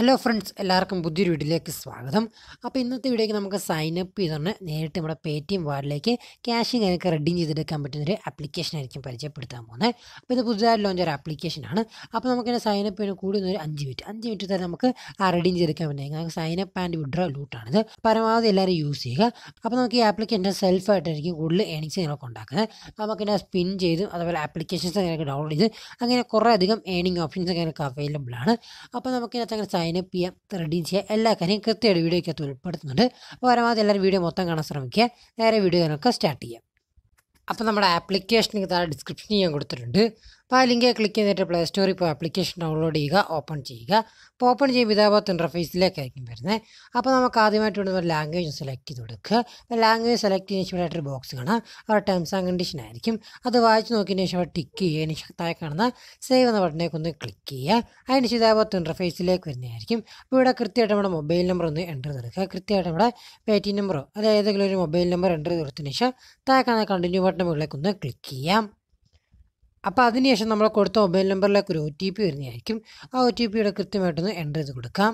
hello friends എല്ലാവർക്കും പുതിയൊരു വീഡിയോയിലേക്ക് സ്വാഗതം അപ്പോൾ ഇന്നത്തെ വീഡിയോയ്ക്ക് നമുക്ക് സൈൻ അപ്പ് ചെയ്തുകൊണ്ട് നേരിട്ട് നമ്മുടെ പേ ടി എം വാർഡിലേക്ക് ക്യാഷ് കാര്യമൊക്കെ റെഡീം ചെയ്തെടുക്കാൻ പറ്റുന്ന ഒരു ആപ്ലിക്കേഷൻ ആയിരിക്കും പരിചയപ്പെടുത്താൻ പോകുന്നത് അപ്പോൾ ഇത് പുതുതായി ലോഞ്ച് ഒരു ആപ്ലിക്കേഷനാണ് അപ്പോൾ നമുക്കിങ്ങനെ സൈൻ അപ്പ് ചെയ്യുന്ന കൂടി ഒരു അഞ്ച് മിനിറ്റ് അഞ്ച് മിനിറ്റ് തന്നെ നമുക്ക് ആ റെഡീം ചെയ്തെടുക്കാൻ പറ്റുന്നത് നമുക്ക് സൈൻ അപ്പ് ആൻഡ് വിഡ്രോ ലൂട്ടാണിത് പരമാവധി എല്ലാവരും യൂസ് ചെയ്യുക അപ്പോൾ നമുക്ക് ഈ ആപ്ലിക്കേഷൻ സെൽഫായിട്ടായിരിക്കും കൂടുതൽ ഏണിങ്സ് നിങ്ങൾക്ക് ഉണ്ടാക്കുന്നത് അപ്പോൾ നമുക്കിങ്ങനെ സ്പിൻ ചെയ്ത് അതുപോലെ ആപ്ലിക്കേഷൻസ് അങ്ങനെയൊക്കെ ഡൗൺലോഡ് ചെയ്ത് അങ്ങനെ കുറേ അധികം ഏണിംഗ് ഓപ്ഷൻസ് അങ്ങനെയൊക്കെ അവൈലബിൾ ആണ് അപ്പോൾ നമുക്കിതിനകത്ത് അങ്ങനെ സൈൻ അപ്പ് ചെയ്യാം റെഡീം ചെയ്യാം എല്ലാ കാര്യം കൃത്യമായിട്ട് വീഡിയോയ്ക്കകത്ത് ഉൾപ്പെടുത്തുന്നുണ്ട് അപ്പോൾ പരമാവധി എല്ലാവരും വീഡിയോ മൊത്തം കാണാൻ ശ്രമിക്കുക നേരെ വീഡിയോ നമുക്ക് സ്റ്റാർട്ട് ചെയ്യാം അപ്പോൾ നമ്മുടെ ആപ്ലിക്കേഷന് താഴെ ഡിസ്ക്രിപ്ഷൻ ഞാൻ കൊടുത്തിട്ടുണ്ട് അപ്പോൾ ആ ലിങ്ക് ക്ലിക്ക് ചെയ്തിട്ട് പ്ലേ സ്റ്റോറിൽ ഇപ്പോൾ ആപ്ലിക്കേഷൻ ഡൗൺലോഡ് ചെയ്യുക ഓപ്പൺ ചെയ്യുക അപ്പോൾ ഓപ്പൺ ചെയ്യുമ്പോൾ ഇതേപോലത്തെ ഇൻ്റർഫേസിലേക്കായിരിക്കും വരുന്നത് അപ്പോൾ നമുക്ക് ആദ്യമായിട്ട് വേണ്ട ഒരു ലാംഗ്വേജ് സെലക്ട് ചെയ്ത് കൊടുക്കുക ലാംഗ്വേജ് സെലക്ട് ചെയ്യുന്ന ശേഷം ഇവിടെ ഒരു ബോക്സ് കാണാം അവിടെ ടേംസ് ആൻഡ് കണ്ടീഷൻ ആയിരിക്കും അത് വായിച്ച് നോക്കിയതിന് ശേഷം അവിടെ ടിക്ക് ചെയ്യുക ശേഷം താഴെ കാണുന്ന സേവ് എന്ന ബട്ടണിലേക്ക് ഒന്ന് ക്ലിക്ക് ചെയ്യുക അതിന് ശേഷം ഇതേപോലത്തെ ഇൻ്റർഫേസിലേക്ക് വരുന്നതായിരിക്കും അപ്പോൾ ഇവിടെ കൃത്യമായിട്ട് നമ്മുടെ മൊബൈൽ നമ്പർ ഒന്ന് എൻ്റർ ചെയ്തെടുക്കുക കൃത്യമായിട്ട് നമ്മുടെ പേ ടി നമ്പറോ അതായത് ഏതെങ്കിലും ഒരു മൊബൈൽ നമ്പർ എൻ്റർ ചെയ്ത് കൊടുത്തതിന് ശേഷം താഴെ കാണുന്ന കണ്ടിന്യൂ ബട്ടൺ മുകളിലേക്ക് ഒന്ന് ക്ലിക്ക് ചെയ്യാം അപ്പോൾ അതിനുശേഷം നമ്മൾ കൊടുത്ത മൊബൈൽ നമ്പറിലേക്ക് ഒരു ഒ ടി പി വരുന്നതായിരിക്കും ആ ഒ ടി പിയുടെ കൃത്യമായിട്ടൊന്ന് എൻ്റർ ചെയ്ത് കൊടുക്കാം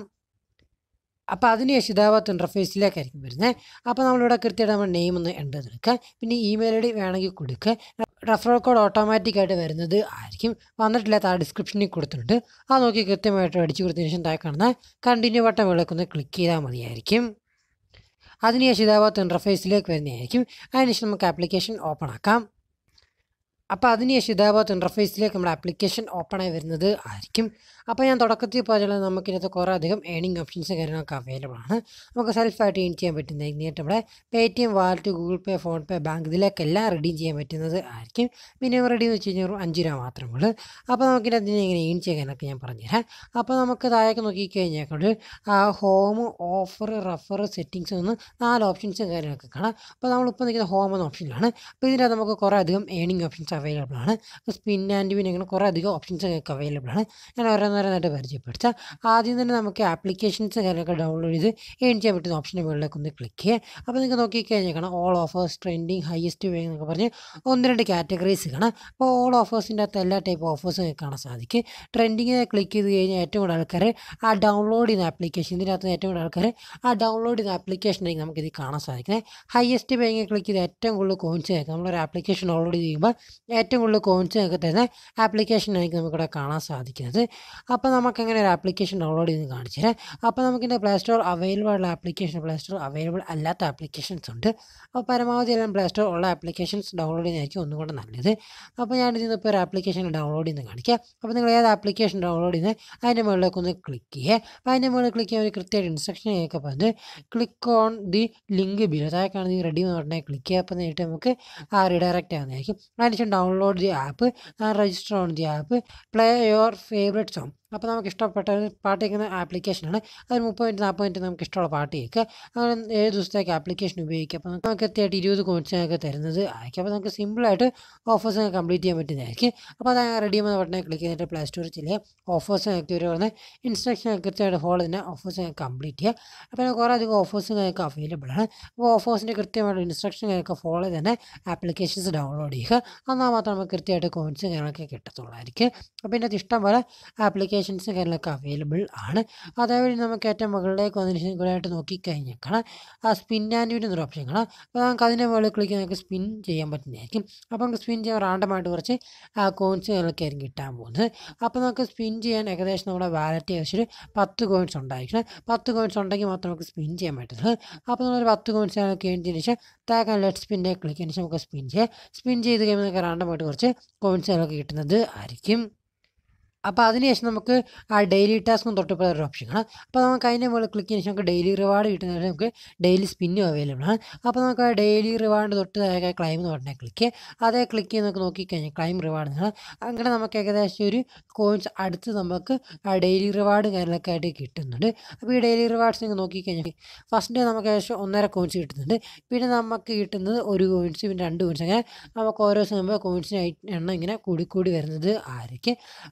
അപ്പോൾ അതിനുശേഷം ഇതാവാത്ത ഇൻ്റർഫേസിലേക്കായിരിക്കും വരുന്നത് അപ്പോൾ നമ്മളിവിടെ കൃത്യമായിട്ട് നമ്മൾ നെയിം ഒന്ന് എൻ്റർ ചെയ്തെടുക്കുക പിന്നെ ഇമെയിൽ ഐ ഡി വേണമെങ്കിൽ കൊടുക്കുക റെഫറൽ കോഡ് ഓട്ടോമാറ്റിക്കായിട്ട് വരുന്നത് ആയിരിക്കും വന്നിട്ടില്ലാത്ത ആ ഡിസ്ക്രിപ്ഷനിൽ കൊടുത്തിട്ടുണ്ട് ആ നോക്കി കൃത്യമായിട്ട് അടിച്ചു കൊടുത്തതിന് ശേഷം താഴെ കാണുന്ന കണ്ടിന്യൂ ബട്ടൺ മുകളിലേക്ക് ഒന്ന് ക്ലിക്ക് ചെയ്താൽ മതിയായിരിക്കും അതിനുശേഷം ഇതാവാത്ത ഇൻ്റർഫേസിലേക്ക് വരുന്നതായിരിക്കും അതിനുശേഷം നമുക്ക് ആപ്ലിക്കേഷൻ ഓപ്പൺ ആക്കാം അപ്പോൾ അതിനുശേഷം ഇതേപോലത്തെ ഇൻ്റർഫേസിലേക്ക് നമ്മുടെ ആപ്ലിക്കേഷൻ ഓപ്പൺ ആയി വരുന്നത് ആയിരിക്കും അപ്പോൾ ഞാൻ തുടക്കത്തിൽ പറഞ്ഞാൽ നമുക്കിതിനകത്ത് കുറേ അധികം ഏണിംഗ് ഓപ്ഷൻസ് കാര്യങ്ങളൊക്കെ അവൈലബിൾ ആണ് നമുക്ക് സെൽഫായിട്ട് ഏൺ ചെയ്യാൻ പറ്റുന്ന നേരിട്ട് നമ്മുടെ Paytm wallet Google Pay PhonePe bank ഇതിലേക്കെല്ലാം റെഡീം ചെയ്യാൻ പറ്റുന്നത് ആയിരിക്കും മിനിമം റെഡി എന്ന് വെച്ച് കഴിഞ്ഞാൽ ഒരു അഞ്ച് രൂപ മാത്രമേ ഉള്ളൂ അപ്പോൾ നമുക്കിതിനകത്ത് എങ്ങനെ ഏൺ ചെയ്യാനൊക്കെ ഞാൻ പറഞ്ഞുതരാം അപ്പോൾ നമുക്ക് താഴേക്ക് നോക്കിക്കഴിഞ്ഞാൽ ആ ഹോം ഓഫർ റഫർ സെറ്റിങ്സ് എന്ന് നാല് ഓപ്ഷൻസ് കാര്യങ്ങളൊക്കെ കാണാം അപ്പോൾ നമ്മളിപ്പോൾ നിൽക്കുന്ന ഹോം എന്ന ഓപ്ഷനിലാണ് അപ്പോൾ ഇതിനകത്ത് നമുക്ക് കുറേ അധികം ഏണിംഗ് ഓപ്ഷൻസ് അവൈലബിൾ ആണ് സ്പിൻ ആൻഡ് വിൻ അങ്ങനെ കുറേ അധികം ഓപ്ഷൻസ് നിങ്ങൾക്ക് അവൈലബിൾ ആണ് ഞാൻ ഓരോന്നോരോന്നായിട്ട് പരിചയപ്പെടുത്താം ആദ്യം തന്നെ നമുക്ക് ആപ്ലിക്കേഷൻസ് കാര്യങ്ങളൊക്കെ ഡൗൺലോഡ് ചെയ്ത് ഏൺ ചെയ്യാൻ പറ്റുന്ന ഓപ്ഷൻ്റെ മുകളിലേക്ക് ഒന്ന് ക്ലിക്ക് ചെയ്യുക അപ്പോൾ നിങ്ങൾക്ക് നോക്കിക്കഴിഞ്ഞാൽ കാണാം all offers trending highest way എന്നൊക്കെ പറഞ്ഞ് ഒന്ന് രണ്ട് കാറ്റഗറീസ് കാണാം അപ്പോൾ ഓൾ ഓഫേഴ്സിൻ്റെ അകത്ത് എല്ലാ ടൈപ്പ് ഓഫേഴ്സും നിങ്ങൾക്ക് കാണാൻ സാധിക്കും ട്രെൻഡിങ്ങിനെ ക്ലിക്ക് ചെയ്ത് കഴിഞ്ഞാൽ ഏറ്റവും കൂടുതൽ ആൾക്കാർ ആ ഡൗൺലോഡ് ചെയ്യുന്ന ആപ്ലിക്കേഷൻ ഇതിനകത്ത് ഏറ്റവും കൂടുതൽ ആൾക്കാർ ആ ഡൗൺലോഡ് ചെയ്യുന്ന ആപ്ലിക്കേഷനായിരിക്കും നമുക്കിത് കാണാൻ സാധിക്കുന്നത് ഹയസ്റ്റ് പേയിങ് ക്ലിക്ക് ചെയ്ത് ഏറ്റവും കൂടുതൽ കോയിൻസ് കേൾക്കാം നമ്മളൊരു ആപ്ലിക്കേഷൻ ഡൗൺലോഡ് ചെയ്യുമ്പോൾ ഏറ്റവും കൂടുതൽ കോയിൻസ് നിങ്ങൾക്ക് തരുന്ന ആപ്ലിക്കേഷനായിരിക്കും നമുക്കിവിടെ കാണാൻ സാധിക്കുന്നത് അപ്പോൾ നമുക്ക് അങ്ങനെ ഒരു ആപ്ലിക്കേഷൻ ഡൗൺലോഡ് ചെയ്ത് കാണിച്ചു തരാം അപ്പോൾ നമുക്കിൻ്റെ പ്ലേ സ്റ്റോർ അവൈലബിൾ ഉള്ള ആപ്ലിക്കേഷൻ പ്ലേ സ്റ്റോർ അവൈലബിൾ അല്ലാത്ത ആപ്ലിക്കേഷൻസ് ഉണ്ട് അപ്പോൾ പരമാവധി എല്ലാം പ്ലേ സ്റ്റോർ ഉള്ള ആപ്ലിക്കേഷൻസ് ഡൗൺലോഡ് ചെയ്യുന്നതായിരിക്കും ഒന്നും കൂടെ നല്ലത് അപ്പോൾ ഞാൻ ഇതിൽ ഇപ്പോൾ ഒരു ആപ്ലിക്കേഷൻ ഡൗൺലോഡ് ചെയ്യുന്നത് കാണിക്കാം അപ്പോൾ നിങ്ങൾ ഏത് ആപ്ലിക്കേഷൻ ഡൗൺലോഡ് ചെയ്യുന്നത് അതിൻ്റെ മുകളിലേക്ക് ഒന്ന് ക്ലിക്ക് ചെയ്യുക അപ്പോൾ അതിൻ്റെ മുകളിൽ ക്ലിക്ക് ചെയ്യാൻ ഒരു കൃത്യമായിട്ട് ഇൻസ്ട്രക്ഷൻ ഒക്കെ പറഞ്ഞ് click on the link below താഴെ കാണുന്ന ഈ റെഡി എന്ന് പറഞ്ഞാൽ ക്ലിക്ക് ചെയ്യുക അപ്പോൾ നേരിട്ട് നമുക്ക് ആ റിഡയറക്റ്റ് ആവുന്നതായിരിക്കും അതിനുശേഷം download the app register on the app play your favourite song അപ്പോൾ നമുക്ക് ഇഷ്ടപ്പെട്ട ഒരു പാട്ട് കേൾക്കുന്ന ആപ്ലിക്കേഷനാണ് അത് മുപ്പത് മിനിറ്റ് നാൽപ്പത് മിനിറ്റ് നമുക്ക് ഇഷ്ടമുള്ള പാട്ട് കേൾക്കുക അങ്ങനെ ഏത് ദിവസത്തേക്ക് ആപ്ലിക്കേഷൻ ഉപയോഗിക്കുക അപ്പോൾ നമുക്ക് കൃത്യമായിട്ട് ഇരുപത് കോയിൻസ് ഒക്കെ തരുന്നത് ആയിരിക്കും അപ്പോൾ നമുക്ക് സിമ്പിളായിട്ട് ഓഫേഴ്സ് കംപ്ലീറ്റ് ചെയ്യാൻ പറ്റുന്നതായിരിക്കും അപ്പോൾ അത് റെഡി എന്ന ബട്ടനെ ക്ലിക്ക് ചെയ്തിട്ട് പ്ലേ സ്റ്റോറിൽ ചെല്ലുക ഓഫേഴ്സ് നിങ്ങൾക്ക് ഒരു പറഞ്ഞ ഇൻസ്ട്രക്ഷൻ കൃത്യമായിട്ട് ഫോളോ ചെയ്യുന്ന ഓഫേഴ്സ് കംപ്ലീറ്റ് ചെയ്യുക അപ്പോൾ കുറേ അധികം ഓഫേഴ്സ് നിങ്ങൾക്ക് അവൈലബിൾ ആണ് അപ്പോൾ ഓഫേഴ്സിൻ്റെ കൃത്യമായിട്ട് ഇൻസ്ട്രക്ഷൻ നിങ്ങൾക്ക് ഫോളോ ചെയ്ത് തന്നെ ആപ്ലിക്കേഷൻസ് ഡൗൺലോഡ് ചെയ്യുക എന്നാൽ മാത്രം നമുക്ക് കൃത്യമായിട്ട് കോയിൻസ് കാര്യങ്ങളൊക്കെ കിട്ടത്തുള്ളായിരിക്കും അപ്പോൾ ഇതിനകത്ത് ഇഷ്ടം പോലെ ആപ്ലിക്കേഷൻസ് കാര്യങ്ങളൊക്കെ അവൈലബിൾ ആണ് അതേവഴി നമുക്ക് ഏറ്റവും മുകളിലേക്ക് വന്നതിന് ശേഷം കൂടെയായിട്ട് നോക്കിക്കഴിഞ്ഞാൽ കാണാം ആ സ്പിൻ ആൻഡ് വിൻ എന്നൊരു ഓപ്ഷൻ കാണാം അപ്പോൾ നമുക്ക് അതിൻ്റെ മുകളിൽ ക്ലിക്ക് ചെയ്ത് നമുക്ക് സ്പിൻ ചെയ്യാൻ പറ്റുന്നതായിരിക്കും അപ്പോൾ നമുക്ക് സ്പിൻ ചെയ്യാൻ റാൻഡമായിട്ട് കുറച്ച് ആ കോയിൻസ് കാര്യങ്ങളൊക്കെ ആയിരിക്കും കിട്ടാൻ പോകുന്നത് അപ്പോൾ നമുക്ക് സ്പിൻ ചെയ്യാൻ ഏകദേശം നമ്മുടെ വാലറ്റ് ഏകദേശം ഒരു പത്ത് കോയിൻസ് ഉണ്ടായിരിക്കണം പത്ത് കോയിൻസ് ഉണ്ടെങ്കിൽ മാത്രമേ നമുക്ക് സ്പിൻ ചെയ്യാൻ പറ്റുള്ളൂ അപ്പോൾ നമ്മളൊരു പത്ത് കോയിൻസ് ഒക്കെ കഴിഞ്ഞതിന് ശേഷം താക്കാൻ ലെറ്റ് സ്പിന്നെ ക്ലിക്ക് ചെയ്തതിന് ശേഷം നമുക്ക് സ്പിൻ ചെയ്യാം സ്പിൻ ചെയ്ത് കഴിയുമ്പോൾ നമുക്ക് റാൻഡമായിട്ട് കുറച്ച് കോയിൻസ് കാര്യങ്ങളൊക്കെ കിട്ടുന്നത് ആയിരിക്കും അപ്പോൾ അതിനുശേഷം നമുക്ക് ആ ഡെയിലി ടാസ്കും തൊട്ടിപ്പോൾ ഒരു ഓപ്ഷൻ കാണാം അപ്പോൾ നമുക്ക് അതിൻ്റെ മുകളിൽ ക്ലിക്ക് ചെയ്യുന്ന ശേഷം നമുക്ക് ഡെയിലി റിവാർഡ് കിട്ടുന്നതിന് നമുക്ക് ഡെയിലി സ്പിന്നും അവൈലബിൾ ആണ് അപ്പോൾ നമുക്ക് ആ ഡെയിലി റിവാർഡ് തൊട്ട് താഴെ ക്ലൈം എന്ന് പറഞ്ഞാൽ ക്ലിക്ക് ചെയ്യുക അതേ ക്ലിക്ക് ചെയ്ത് നമുക്ക് നോക്കിക്കഴിഞ്ഞാൽ ക്ലൈം റിവാർഡ് എന്നാണ് അങ്ങനെ നമുക്ക് ഏകദേശം ഒരു കോയിൻസ് അടുത്ത് നമുക്ക് ആ ഡെയിലി റിവാർഡ് കാര്യങ്ങളൊക്കെ ആയിട്ട് കിട്ടുന്നുണ്ട് അപ്പോൾ ഈ ഡെയിലി റിവാർഡ്സ് നിങ്ങൾ നോക്കിക്കഴിഞ്ഞാൽ ഫസ്റ്റ് ഡേ നമുക്ക് ഏകദേശം ഒന്നര കോയിൻസ് കിട്ടുന്നുണ്ട് പിന്നെ നമുക്ക് കിട്ടുന്നത് ഒരു കോയിൻസ് പിന്നെ രണ്ട് കോയിൻസ് അങ്ങനെ നമുക്ക് ഓരോ സമയം കോയിൻസിന് എണ്ണം ഇങ്ങനെ കൂടി കൂടി വരുന്നത് ആയിരിക്കും അപ്പോൾ ഡെയിലി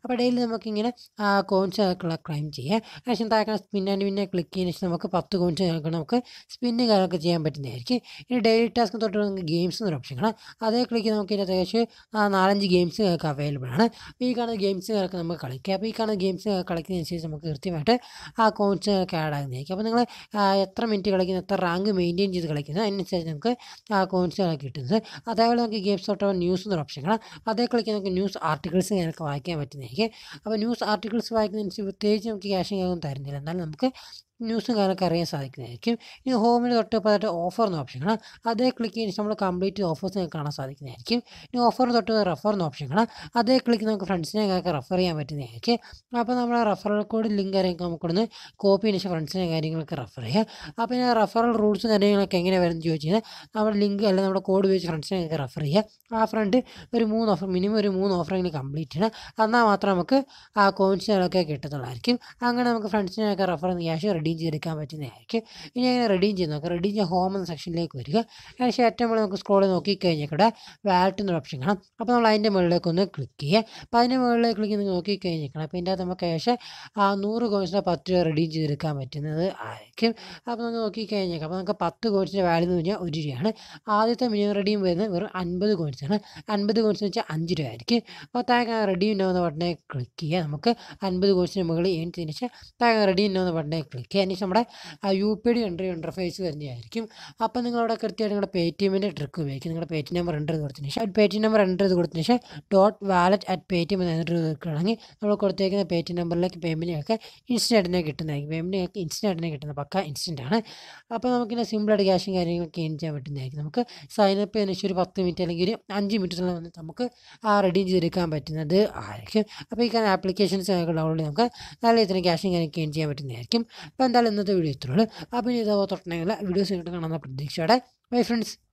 നമുക്കിങ്ങനെ കോയിൻസ് ക്ലൈം ചെയ്യാം ശേഷം താഴെ സ്പിൻ ആൻഡ് പിന്നെ ക്ലിക്ക് ചെയ്യുന്ന ശേഷം നമുക്ക് പത്ത് കോയിൻസ് നമുക്ക് സ്പിന്ന് കാര്യമൊക്കെ ചെയ്യാൻ പറ്റുന്നതായിരിക്കും ഇനി ഡെയിലി ടാസ്ക് തൊട്ട് നമുക്ക് ഗെയിംസ് എന്നൊരു ഓപ്ഷൻ കാണാം അതേ ക്ലിക്ക് നമുക്ക് ഇതിൻ്റെ അത്യാവശ്യം നാലഞ്ച് ഗെയിംസ് നിങ്ങൾക്ക് അവൈലബിൾ ആണ് അപ്പോൾ ഈ കാണുന്ന ഗെയിംസുകളൊക്കെ നമുക്ക് കളിക്കുക അപ്പോൾ ഈ കാണുന്ന ഗെയിംസ് കളിക്കുന്നതനുസരിച്ച് നമുക്ക് കൃത്യമായിട്ട് ആ കോയിൻസുകളൊക്കെ ആഡ് ആകുന്നതായിരിക്കും അപ്പോൾ നിങ്ങൾ എത്ര മിനിറ്റ് കളിക്കുന്ന എത്ര റാങ്ക് മെയിൻറ്റെയിൻ ചെയ്ത് കളിക്കുന്നത് അതിനനുസരിച്ച് നമുക്ക് ആ കോയിൻസുകളൊക്കെ കിട്ടുന്നത് അതേപോലെ നമുക്ക് ഗെയിംസ് തൊട്ട് ന്യൂസ് എന്നൊരു ഓപ്ഷൻ കാണാം അതേ ക്ലിക്ക് നമുക്ക് ന്യൂസ് ആർട്ടിക്കിൾസ് ഞങ്ങൾക്ക് വായിക്കാൻ പറ്റുന്നതായിരിക്കും അപ്പോൾ ന്യൂസ് ആർട്ടിക്കിൾസ് വായിക്കുന്നതനുസരിച്ച് പ്രത്യേകിച്ച് നമുക്ക് ക്യാഷ് ഒന്നും തരുന്നില്ല എന്നാൽ നമുക്ക് ന്യൂസും കാര്യങ്ങളൊക്കെ അറിയാൻ സാധിക്കുന്നതായിരിക്കും ഇനി ഹോമിന് തൊട്ട് പതായിട്ട് ഓഫർ എന്ന ഓപ്ഷൻ കാണാം അതേ ക്ലിക്ക് ചെയ്യുന്ന നമ്മൾ കംപ്ലീറ്റ് ഓഫേഴ്സ് നിങ്ങൾക്ക് കാണാൻ സാധിക്കുന്നതായിരിക്കും ഇനി ഓഫറിന് തൊട്ട് റെഫർ എന്ന ഓപ്ഷൻ കാണാം അതേ ക്ലിക്ക് നമുക്ക് ഫ്രണ്ട്സിനെ ഒക്കെ റെഫർ ചെയ്യാൻ പറ്റുന്നതായിരിക്കും അപ്പോൾ നമ്മൾ റെഫറൽ കോഡ് ലിങ്ക് കാര്യങ്ങളൊക്കെ നമുക്കൊന്ന് കോപ്പി ചെയ്യുന്ന ശേഷം ഫ്രണ്ട്സിനെ കാര്യങ്ങളൊക്കെ റെഫർ ചെയ്യാം അപ്പോൾ ഈ റെഫറൽ റൂൾസും കാര്യങ്ങളൊക്കെ എങ്ങനെ വരുന്നത് ചോദിച്ചു കഴിഞ്ഞാൽ നമ്മുടെ ലിങ്ക് അല്ലെങ്കിൽ നമ്മുടെ കോഡ് ഉപയോഗിച്ച് ഫ്രണ്ട്സിനെ ഒക്കെ റെഫർ ചെയ്യുക ആ ഫ്രണ്ട് ഒരു മൂന്ന് ഓഫർ മിനിമം ഒരു മൂന്ന് ഓഫറെങ്കിലും കംപ്ലീറ്റ് ചെയ്യണം എന്നാൽ മാത്രം നമുക്ക് ആ കോയിൻസുകളൊക്കെ കിട്ടത്തുള്ളായിരിക്കും അങ്ങനെ നമുക്ക് ഫ്രണ്ട്സിനെയൊക്കെ റെഫർ ചെയ്യുന്ന ക്യാഷ് റെഡീം ചെയ്തെടുക്കാൻ പറ്റുന്നതായിരിക്കും ഇനി അങ്ങനെ റെഡീം ചെയ്ത് നോക്കാം റെഡീം ചെയ്യാൻ ഹോം എന്ന സെക്ഷനിലേക്ക് വരിക അതിനുശേഷം ഏറ്റവും മുകളിൽ നമുക്ക് സ്ക്രോൾ നോക്കിക്കഴിഞ്ഞാൽ ഇവിടെ വാലറ്റ് എന്നൊരു ഓപ്ഷൻ കാണാം അപ്പോൾ നമ്മൾ അതിൻ്റെ മുകളിലേക്ക് ഒന്ന് ക്ലിക്ക് ചെയ്യുക അപ്പോൾ അതിൻ്റെ മുകളിലേക്ക് ക്ലിക്ക് ചെയ്ത് നോക്കിക്കഴിഞ്ഞേക്കണം അപ്പോൾ ഇതിൻ്റെ അകത്ത് നമുക്ക് ഏകദേശം ആ നൂറ് കോയിൻസിൻ്റെ പത്ത് രൂപ റെഡീം ചെയ്തെടുക്കാൻ പറ്റുന്നത് ആയിരിക്കും അപ്പോൾ നമുക്ക് നോക്കിക്കഴിഞ്ഞേക്കാം അപ്പോൾ നമുക്ക് പത്ത് കോയിൻസിൻ്റെ വാല്യൂ എന്ന് പറഞ്ഞാൽ ഒരു രൂപയാണ് ആദ്യത്തെ മിനിമം റെഡീം വരുന്നത് വെറും അൻപത് കോയിൻസാണ് അൻപത് കോയിൻസ് എന്ന് വെച്ചാൽ അഞ്ച് രൂപ ആയിരിക്കും അപ്പോൾ താഴെ റെഡീം ഉണ്ടാവുന്ന ബട്ടനെ ക്ലിക്ക് ചെയ്യുക നമുക്ക് അൻപത് കോയിൻസിന് മുകളിൽ ഏൺ ചെയ്തതിന് ശേഷം താഴെ റെഡീം ഉണ്ടാവുന്ന ബട്ടനെ ക്ലിക്ക് ചെയ്യുക അതിന് നമ്മുടെ U P D entry interface വരുന്നതായിരിക്കും അപ്പോൾ നിങ്ങളവിടെ കൃത്യമായിട്ട് നിങ്ങളുടെ പേ ടി എമ്മിൻ്റെ ട്രിക്ക് ഉപയോഗിക്കും നിങ്ങളുടെ പേ ടി നമ്പർ എൻ്റർ ചെയ്ത് കൊടുത്തതിന് ശേഷം പേ ടി നമ്പർ എൻ്റർ ചെയ്ത് കൊടുത്തതിന് ശേഷം dot wallet at Paytm എന്ന് എൻ്റർ ചെയ്ത് കൊടുക്കുകയാണെങ്കിൽ നമ്മൾ കൊടുത്തേക്കുന്ന പേ ടി നമ്പറിലേക്ക് പേയ്മെൻറ്റിനൊക്കെ ഇൻസ്റ്റൻ്റ് ആയിട്ട് തന്നെ കിട്ടുന്നതായിരിക്കും പേയ്മെൻറ്റ് ഇൻസ്റ്റൻ്റ് ആയിട്ട് തന്നെ കിട്ടുന്ന പക്ക ഇൻസ്റ്റൻ്റ് ആണ് അപ്പോൾ നമുക്കിങ്ങനെ സിമ്പിളായിട്ട് ക്യാഷും കാര്യങ്ങളൊക്കെ ഏൺ ചെയ്യാൻ പറ്റുന്നതായിരിക്കും നമുക്ക് സൈനപ്പ് ചെയ്യുന്ന ശേഷം ഒരു പത്ത് മിനിറ്റ് അല്ലെങ്കിൽ ഒരു അഞ്ച് മിനിറ്റ് വന്നിട്ട് നമുക്ക് ആ റെഡി ചെയ്തെടുക്കാൻ പറ്റുന്നത് ആയിരിക്കും അപ്പോൾ ഈ കാരണം ആപ്ലിക്കേഷൻസ് ഡൗൺലോഡ് നമുക്ക് നല്ല രീതിയിൽ ക്യാഷും കാര്യമൊക്കെ ഏൺ ചെയ്യാൻ പറ്റുന്നതായിരിക്കും അപ്പോൾ എന്തായാലും ഇന്നത്തെ വീഡിയോ ഇത്രയുള്ളൂ അപ്പോൾ ഇനി ഇതേപോലെ തൊട്ടുണ്ടെങ്കിൽ വീഡിയോസ് കിട്ടുന്ന കാണുന്ന പ്രതീക്ഷയോടെ ബൈ ഫ്രണ്ട്സ്